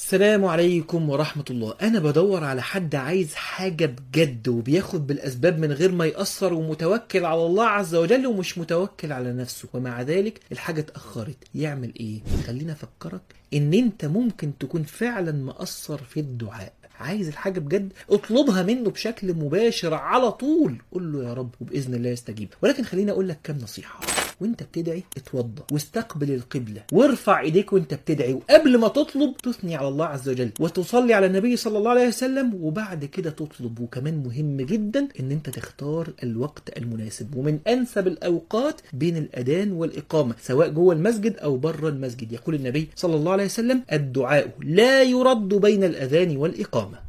السلام عليكم ورحمة الله أنا بدور على حد عايز حاجة بجد وبياخد بالأسباب من غير ما يأثر ومتوكل على الله عز وجل ومش متوكل على نفسه ومع ذلك الحاجة اتأخرت يعمل إيه؟ خلينا أفكرك إن أنت ممكن تكون فعلا مقصر في الدعاء عايز الحاجة بجد اطلبها منه بشكل مباشر على طول قول له يا رب وبإذن الله يستجيب ولكن خليني أقول لك كام نصيحة وانت بتدعي اتوضى واستقبل القبلة وارفع ايديك وانت بتدعي وقبل ما تطلب تثني على الله عز وجل وتصلي على النبي صلى الله عليه وسلم وبعد كده تطلب وكمان مهم جدا ان انت تختار الوقت المناسب ومن انسب الاوقات بين الاذان والاقامة سواء جوه المسجد او بره المسجد يقول النبي صلى الله عليه وسلم الدعاء لا يرد بين الاذان والاقامة